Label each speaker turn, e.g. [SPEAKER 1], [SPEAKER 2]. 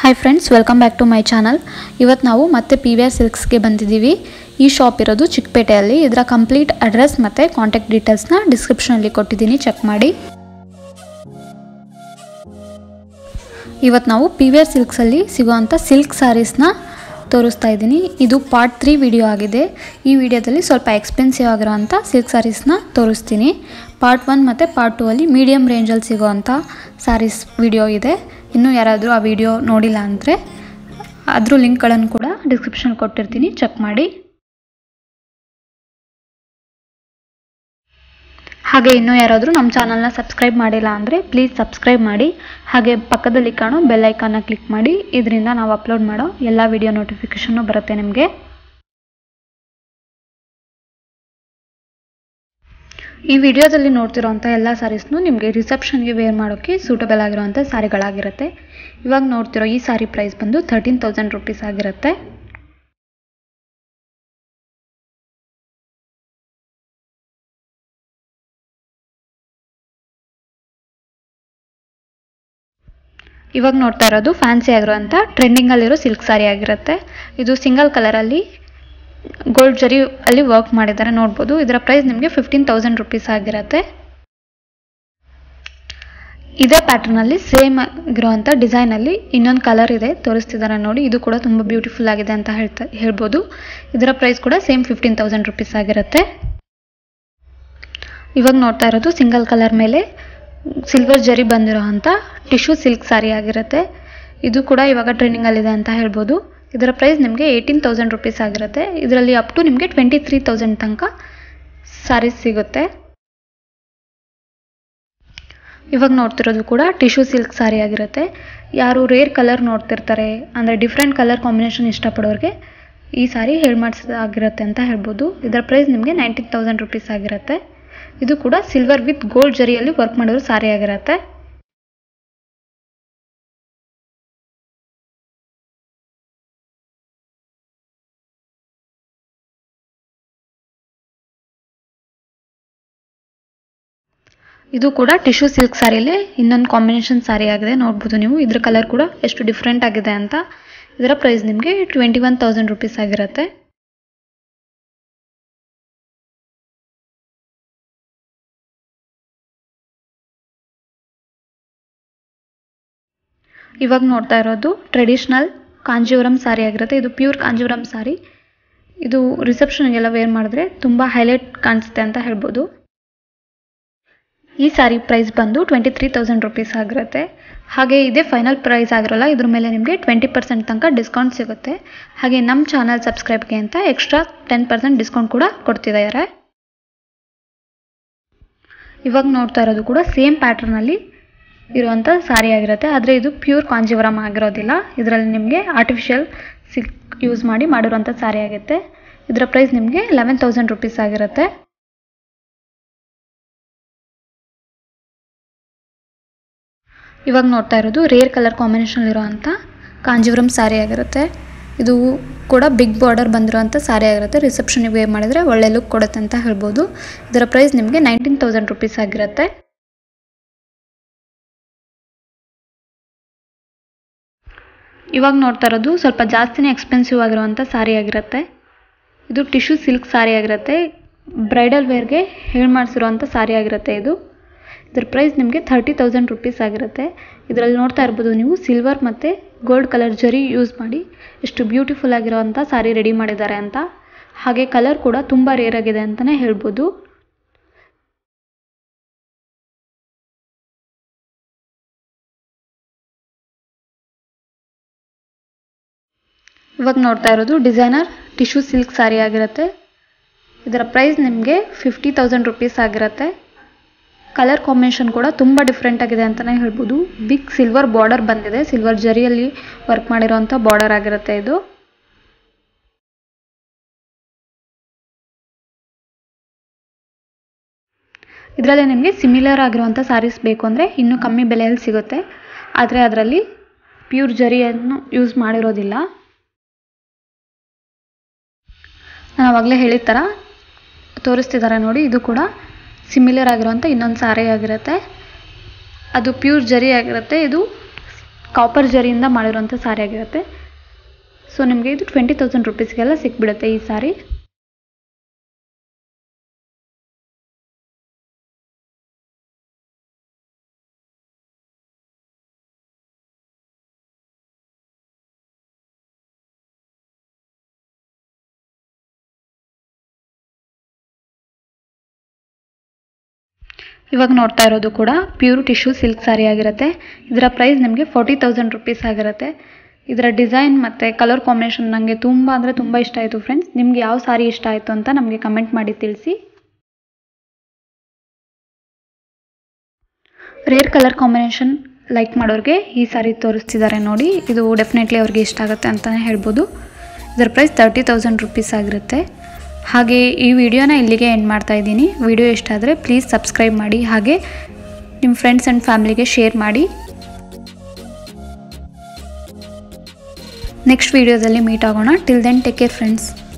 [SPEAKER 1] hi friends welcome back to my channel ಇವತ್ತು ನಾವು ಮತ್ತೆ ಪಿ ವಿ ಆರ್ ಸಿಲ್ಕ್ಸ್ಗೆ ಬಂದಿದ್ದೀವಿ ಈ ಶಾಪ್ ಇರೋದು ಚಿಕ್ಕಪೇಟೆಯಲ್ಲಿ ಇದರ ಕಂಪ್ಲೀಟ್ ಅಡ್ರೆಸ್ ಮತ್ತು ಕಾಂಟ್ಯಾಕ್ಟ್ ಡೀಟೇಲ್ಸ್ನ ಡಿಸ್ಕ್ರಿಪ್ಷನಲ್ಲಿ ಕೊಟ್ಟಿದ್ದೀನಿ ಚೆಕ್ ಮಾಡಿ ಇವತ್ತು ನಾವು ಪಿ ವಿ ಆರ್ ಸಿಲ್ಕ್ಸಲ್ಲಿ ಸಿಗುವಂಥ ಸಿಲ್ಕ್ ಸ್ಯಾರೀಸ್ನ ತೋರಿಸ್ತಾ ಇದ್ದೀನಿ ಇದು ಪಾರ್ಟ್ ತ್ರೀ ವಿಡಿಯೋ ಆಗಿದೆ ಈ ವಿಡಿಯೋದಲ್ಲಿ ಸ್ವಲ್ಪ ಎಕ್ಸ್ಪೆನ್ಸಿವ್ ಆಗಿರೋವಂಥ ಸಿಲ್ಕ್ ಸ್ಯಾರೀಸ್ನ ತೋರಿಸ್ತೀನಿ ಪಾರ್ಟ್ ಒನ್ ಮತ್ತು ಪಾರ್ಟ್ ಟೂ ಅಲ್ಲಿ ಮೀಡಿಯಮ್ ರೇಂಜಲ್ಲಿ ಸಿಗೋವಂಥ ಸ್ಯಾರೀಸ್ ವಿಡಿಯೋ ಇದೆ ಇನ್ನೂ ಯಾರಾದರೂ ಆ ವಿಡಿಯೋ ನೋಡಿಲ್ಲ ಅಂದರೆ ಅದ್ರ ಲಿಂಕ್ಗಳನ್ನು ಕೂಡ ಡಿಸ್ಕ್ರಿಪ್ಷನ್ ಕೊಟ್ಟಿರ್ತೀನಿ ಚೆಕ್ ಮಾಡಿ ಹಾಗೆ ಇನ್ನೂ ಯಾರಾದರೂ ನಮ್ಮ ಚಾನಲ್ನ ಸಬ್ಸ್ಕ್ರೈಬ್ ಮಾಡಿಲ್ಲ ಅಂದರೆ ಪ್ಲೀಸ್ ಸಬ್ಸ್ಕ್ರೈಬ್ ಮಾಡಿ ಹಾಗೆ ಪಕ್ಕದಲ್ಲಿ ಕಾಣೋ ಬೆಲ್ ಐಕಾನ್ನ ಕ್ಲಿಕ್ ಮಾಡಿ ಇದರಿಂದ ನಾವು ಅಪ್ಲೋಡ್ ಮಾಡೋ ಎಲ್ಲ ವಿಡಿಯೋ ನೋಟಿಫಿಕೇಷನ್ನು ಬರುತ್ತೆ ನಿಮಗೆ ಈ ವಿಡಿಯೋದಲ್ಲಿ ನೋಡ್ತಿರೋಂಥ ಎಲ್ಲ ಸ್ಯಾರೀಸ್ನು ನಿಮಗೆ ರಿಸೆಪ್ಷನ್ಗೆ ವೇರ್ ಮಾಡೋಕ್ಕೆ ಸೂಟಬಲ್ ಆಗಿರೋಂಥ ಸ್ಯಾರಿಗಳಾಗಿರುತ್ತೆ ಇವಾಗ ನೋಡ್ತಿರೋ ಈ ಸ್ಯಾರಿ ಪ್ರೈಸ್ ಬಂದು ತರ್ಟೀನ್ ತೌಸಂಡ್ ರುಪೀಸ್ ಆಗಿರುತ್ತೆ ಇವಾಗ ನೋಡ್ತಾ ಇರೋದು ಫ್ಯಾನ್ಸಿ ಆಗಿರೋಂಥ ಟ್ರೆಂಡಿಂಗಲ್ಲಿರೋ ಸಿಲ್ಕ್ ಸ್ಯಾರಿ ಆಗಿರುತ್ತೆ ಇದು ಸಿಂಗಲ್ ಕಲರಲ್ಲಿ ಗೋಲ್ಡ್ ಜರಿ ಅಲ್ಲಿ ವರ್ಕ್ ಮಾಡಿದ್ದಾರೆ ನೋಡ್ಬೋದು ಇದರ ಪ್ರೈಸ್ ನಿಮಗೆ ಫಿಫ್ಟೀನ್ ತೌಸಂಡ್ ರುಪೀಸ್ ಆಗಿರುತ್ತೆ ಇದೇ ಪ್ಯಾಟರ್ನಲ್ಲಿ ಸೇಮ್ ಆಗಿರೋವಂಥ ಡಿಸೈನಲ್ಲಿ ಇನ್ನೊಂದು ಕಲರ್ ಇದೆ ತೋರಿಸ್ತಿದ್ದಾರೆ ನೋಡಿ ಇದು ಕೂಡ ತುಂಬ ಬ್ಯೂಟಿಫುಲ್ ಆಗಿದೆ ಅಂತ ಹೇಳ್ತಾ ಹೇಳ್ಬೋದು ಇದರ ಪ್ರೈಸ್ ಕೂಡ ಸೇಮ್ ಫಿಫ್ಟೀನ್ ತೌಸಂಡ್ ರುಪೀಸ್ ಆಗಿರುತ್ತೆ ಇವಾಗ ನೋಡ್ತಾ ಇರೋದು ಸಿಂಗಲ್ ಕಲರ್ ಮೇಲೆ ಸಿಲ್ವರ್ ಜರಿ ಬಂದಿರೋ ಅಂಥ ಟಿಶ್ಯೂ ಸಿಲ್ಕ್ ಸ್ಯಾರಿ ಆಗಿರುತ್ತೆ ಇದು ಕೂಡ ಇವಾಗ ಟ್ರೆಂಡಿಂಗಲ್ಲಿದೆ ಅಂತ ಹೇಳ್ಬೋದು ಇದರ ಪ್ರೈಸ್ ನಿಮಗೆ ಏಯ್ಟೀನ್ ತೌಸಂಡ್ ರುಪೀಸ್ ಆಗಿರುತ್ತೆ ಇದರಲ್ಲಿ ಅಪ್ ಟು ನಿಮಗೆ ಟ್ವೆಂಟಿ ತ್ರೀ ತೌಸಂಡ್ ತನಕ ಸ್ಯಾರೀಸ್ ಸಿಗುತ್ತೆ ಇವಾಗ ನೋಡ್ತಿರೋದು ಕೂಡ ಟಿಶ್ಯೂ ಸಿಲ್ಕ್ ಸ್ಯಾರಿ ಆಗಿರುತ್ತೆ ಯಾರು ರೇರ್ ಕಲರ್ ನೋಡ್ತಿರ್ತಾರೆ ಅಂದರೆ ಡಿಫ್ರೆಂಟ್ ಕಲರ್ ಕಾಂಬಿನೇಷನ್ ಇಷ್ಟಪಡೋರಿಗೆ ಈ ಸ್ಯಾರಿ ಹೇಳಿ ಮಾಡಿಸೋದಾಗಿರುತ್ತೆ ಅಂತ ಹೇಳ್ಬೋದು ಇದರ ಪ್ರೈಸ್ ನಿಮಗೆ ನೈನ್ಟೀನ್ ತೌಸಂಡ್ ರುಪೀಸ್ ಆಗಿರುತ್ತೆ ಇದು ಕೂಡ ಸಿಲ್ವರ್ ವಿತ್ ಗೋಲ್ಡ್ ಜರಿಯಲ್ಲಿ ವರ್ಕ್ ಮಾಡಿರೋ ಸ್ಯಾರಿ ಆಗಿರುತ್ತೆ ಇದು ಕೂಡ ಟಿಶ್ಯೂ ಸಿಲ್ಕ್ ಸ್ಯಾರಿಲಿ ಇನ್ನೊಂದು ಕಾಂಬಿನೇಷನ್ ಸ್ಯಾರಿ ಆಗಿದೆ ನೋಡ್ಬೋದು ನೀವು ಇದ್ರ ಕಲರ್ ಕೂಡ ಎಷ್ಟು ಡಿಫ್ರೆಂಟ್ ಆಗಿದೆ ಅಂತ ಇದರ ಪ್ರೈಸ್ ನಿಮಗೆ ಟ್ವೆಂಟಿ ಒನ್ ತೌಸಂಡ್ ರುಪೀಸ್ ಆಗಿರುತ್ತೆ ಇವಾಗ ನೋಡ್ತಾ ಇರೋದು ಟ್ರೆಡಿಷ್ನಲ್ ಕಾಂಜೀವರಂ ಸ್ಯಾರಿ ಆಗಿರುತ್ತೆ ಇದು ಪ್ಯೂರ್ ಕಾಂಜೀವರಂ ಸ್ಯಾರಿ ಇದು ರಿಸೆಪ್ಷನ್ಗೆಲ್ಲ ವೇರ್ ಮಾಡಿದ್ರೆ ತುಂಬ ಹೈಲೈಟ್ ಕಾಣಿಸುತ್ತೆ ಅಂತ ಹೇಳ್ಬೋದು ಈ ಸ್ಯಾರಿ ಪ್ರೈಸ್ ಬಂದು ಟ್ವೆಂಟಿ ತ್ರೀ ತೌಸಂಡ್ ರುಪೀಸ್ ಆಗಿರುತ್ತೆ ಹಾಗೆ ಇದೇ ಫೈನಲ್ ಪ್ರೈಸ್ ಆಗಿರೋಲ್ಲ ಇದ್ರ ಮೇಲೆ ನಿಮಗೆ ಟ್ವೆಂಟಿ ಪರ್ಸೆಂಟ್ ತನಕ ಡಿಸ್ಕೌಂಟ್ ಸಿಗುತ್ತೆ ಹಾಗೆ ನಮ್ಮ ಚಾನಲ್ ಸಬ್ಸ್ಕ್ರೈಬ್ಗೆ ಅಂತ ಎಕ್ಸ್ಟ್ರಾ ಟೆನ್ ಪರ್ಸೆಂಟ್ ಡಿಸ್ಕೌಂಟ್ ಕೂಡ ಕೊಡ್ತಿದ್ದಾರೆ ಇವಾಗ ನೋಡ್ತಾ ಇರೋದು ಕೂಡ ಸೇಮ್ ಪ್ಯಾಟರ್ನಲ್ಲಿ ಇರುವಂಥ ಸ್ಯಾರಿ ಆಗಿರುತ್ತೆ ಆದರೆ ಇದು ಪ್ಯೂರ್ ಕಾಂಜೀವರಂ ಆಗಿರೋದಿಲ್ಲ ಇದರಲ್ಲಿ ನಿಮಗೆ ಆರ್ಟಿಫಿಷಿಯಲ್ ಸಿಲ್ಕ್ ಯೂಸ್ ಮಾಡಿ ಮಾಡಿರುವಂಥ ಸ್ಯಾರಿ ಆಗುತ್ತೆ ಇದರ ಪ್ರೈಸ್ ನಿಮಗೆ ಲೆವೆನ್ ತೌಸಂಡ್ ರುಪೀಸ್ ಆಗಿರುತ್ತೆ ಇವಾಗ ನೋಡ್ತಾ ಇರೋದು ರೇರ್ ಕಲರ್ ಕಾಂಬಿನೇಷನ್ ಇರೋವಂಥ ಕಾಂಜೀವರಂ ಸ್ಯಾರಿ ಆಗಿರುತ್ತೆ ಇದು ಕೂಡ ಬಿಗ್ ಬಾರ್ಡರ್ ಬಂದಿರೋವಂಥ ಸ್ಯಾರಿ ಆಗಿರುತ್ತೆ ರಿಸೆಪ್ಷನ್ಗೆ ವೇರ್ ಮಾಡಿದರೆ ಒಳ್ಳೆ ಲುಕ್ ಕೊಡುತ್ತೆ ಅಂತ ಹೇಳ್ಬೋದು ಇದರ ಪ್ರೈಸ್ ನಿಮಗೆ ನೈನ್ಟೀನ್ ತೌಸಂಡ್ ರುಪೀಸ್ ಆಗಿರುತ್ತೆ ಇವಾಗ ನೋಡ್ತಾ ಇರೋದು ಸ್ವಲ್ಪ ಜಾಸ್ತಿನೇ ಎಕ್ಸ್ಪೆನ್ಸಿವ್ ಆಗಿರುವಂಥ ಸ್ಯಾರಿ ಆಗಿರುತ್ತೆ ಇದು ಟಿಶ್ಯೂ ಸಿಲ್ಕ್ ಸ್ಯಾರಿ ಆಗಿರುತ್ತೆ ಬ್ರೈಡಲ್ ವೇರ್ಗೆ ಹೇಳಿ ಮಾಡಿಸಿರುವಂಥ ಸ್ಯಾರಿ ಆಗಿರುತ್ತೆ ಇದು ಇದ್ರ ಪ್ರೈಸ್ ನಿಮಗೆ ಥರ್ಟಿ ತೌಸಂಡ್ ರುಪೀಸ್ ಆಗಿರುತ್ತೆ ಇದರಲ್ಲಿ ನೋಡ್ತಾ ಇರ್ಬೋದು ನೀವು ಸಿಲ್ವರ್ ಮತ್ತು ಗೋಲ್ಡ್ ಕಲರ್ ಜರಿ ಯೂಸ್ ಮಾಡಿ ಎಷ್ಟು ಬ್ಯೂಟಿಫುಲ್ ಆಗಿರೋವಂಥ ಸ್ಯಾರಿ ರೆಡಿ ಮಾಡಿದ್ದಾರೆ ಅಂತ ಹಾಗೆ ಕಲರ್ ಕೂಡ ತುಂಬ ರೇರ್ ಆಗಿದೆ ಅಂತಲೇ ಹೇಳ್ಬೋದು ಇವಾಗ ನೋಡ್ತಾ ಇರೋದು ಡಿಸೈನರ್ ಟಿಶ್ಯೂ ಸಿಲ್ಕ್ ಸ್ಯಾರಿ ಆಗಿರುತ್ತೆ ಇದರ ಪ್ರೈಸ್ ನಿಮಗೆ ಫಿಫ್ಟಿ ತೌಸಂಡ್ ರುಪೀಸ್ ಆಗಿರುತ್ತೆ ಕಲರ್ ಕಾಂಬಿನೇಷನ್ ಕೂಡ ತುಂಬ ಡಿಫ್ರೆಂಟ್ ಆಗಿದೆ ಅಂತಲೇ ಹೇಳ್ಬೋದು ಬಿಗ್ ಸಿಲ್ವರ್ ಬಾರ್ಡರ್ ಬಂದಿದೆ ಸಿಲ್ವರ್ ಜರಿಯಲ್ಲಿ ವರ್ಕ್ ಮಾಡಿರೋಂಥ ಬಾರ್ಡರ್ ಆಗಿರುತ್ತೆ ಇದು ಇದರಲ್ಲಿ ನಿಮಗೆ ಸಿಮಿಲರ್ ಆಗಿರುವಂಥ ಸ್ಯಾರೀಸ್ ಬೇಕು ಅಂದರೆ ಇನ್ನೂ ಕಮ್ಮಿ ಬೆಲೆಯಲ್ಲಿ ಸಿಗುತ್ತೆ ಆದರೆ ಅದರಲ್ಲಿ ಪ್ಯೂರ್ ಜರಿಯನ್ನು ಯೂಸ್ ಮಾಡಿರೋದಿಲ್ಲ ನಾನು ಆವಾಗಲೇ ಹೇಳಿದ ಥರ ತೋರಿಸ್ತಿದ್ದಾರೆ ನೋಡಿ ಇದು ಕೂಡ ಸಿಮಿಲರ್ ಆಗಿರುವಂಥ ಇನ್ನೊಂದು ಸ್ಯಾರಿ ಆಗಿರುತ್ತೆ ಅದು ಪ್ಯೂರ್ ಜರಿ ಆಗಿರುತ್ತೆ ಇದು ಕಾಪರ್ ಜರಿಯಿಂದ ಮಾಡಿರುವಂಥ ಸಾರಿ ಆಗಿರುತ್ತೆ ಸೊ ನಿಮಗೆ ಇದು ಟ್ವೆಂಟಿ ತೌಸಂಡ್ ರುಪೀಸ್ಗೆಲ್ಲ ಸಿಕ್ಬಿಡುತ್ತೆ ಈ ಸಾರಿ ಇವಾಗ ನೋಡ್ತಾ ಇರೋದು ಕೂಡ ಪ್ಯೂರ್ ಟಿಶ್ಯೂ ಸಿಲ್ಕ್ ಸ್ಯಾರಿ ಆಗಿರುತ್ತೆ ಇದರ ಪ್ರೈಸ್ ನಿಮಗೆ ಫೋರ್ಟಿ ತೌಸಂಡ್ ರುಪೀಸ್ ಆಗಿರುತ್ತೆ ಇದರ ಡಿಸೈನ್ ಮತ್ತು ಕಲರ್ ಕಾಂಬಿನೇಷನ್ ನನಗೆ ತುಂಬ ಅಂದರೆ ತುಂಬ ಇಷ್ಟ ಆಯಿತು ಫ್ರೆಂಡ್ಸ್ ನಿಮ್ಗೆ ಯಾವ ಸಾರಿ ಇಷ್ಟ ಆಯಿತು ಅಂತ ನಮಗೆ ಕಮೆಂಟ್ ಮಾಡಿ ತಿಳಿಸಿ ರೇರ್ ಕಲರ್ ಕಾಂಬಿನೇಷನ್ ಲೈಕ್ ಮಾಡೋರಿಗೆ ಈ ಸಾರಿ ತೋರಿಸ್ತಿದ್ದಾರೆ ನೋಡಿ ಇದು ಡೆಫಿನೆಟ್ಲಿ ಅವ್ರಿಗೆ ಇಷ್ಟ ಆಗುತ್ತೆ ಅಂತಲೇ ಹೇಳ್ಬೋದು ಇದರ ಪ್ರೈಸ್ ತರ್ಟಿ ತೌಸಂಡ್ ರುಪೀಸ್ ಆಗಿರುತ್ತೆ ಹಾಗೆ ಈ ವಿಡಿಯೋನ ಇಲ್ಲಿಗೆ ಎಂಡ್ ಮಾಡ್ತಾ ಇದ್ದೀನಿ ವಿಡಿಯೋ ಇಷ್ಟ ಆದರೆ ಪ್ಲೀಸ್ ಸಬ್ಸ್ಕ್ರೈಬ್ ಮಾಡಿ ಹಾಗೆ ನಿಮ್ಮ ಫ್ರೆಂಡ್ಸ್ ಆ್ಯಂಡ್ ಫ್ಯಾಮಿಲಿಗೆ ಶೇರ್ ಮಾಡಿ ನೆಕ್ಸ್ಟ್ ವಿಡಿಯೋದಲ್ಲಿ ಮೀಟ್ ಆಗೋಣ till then take care friends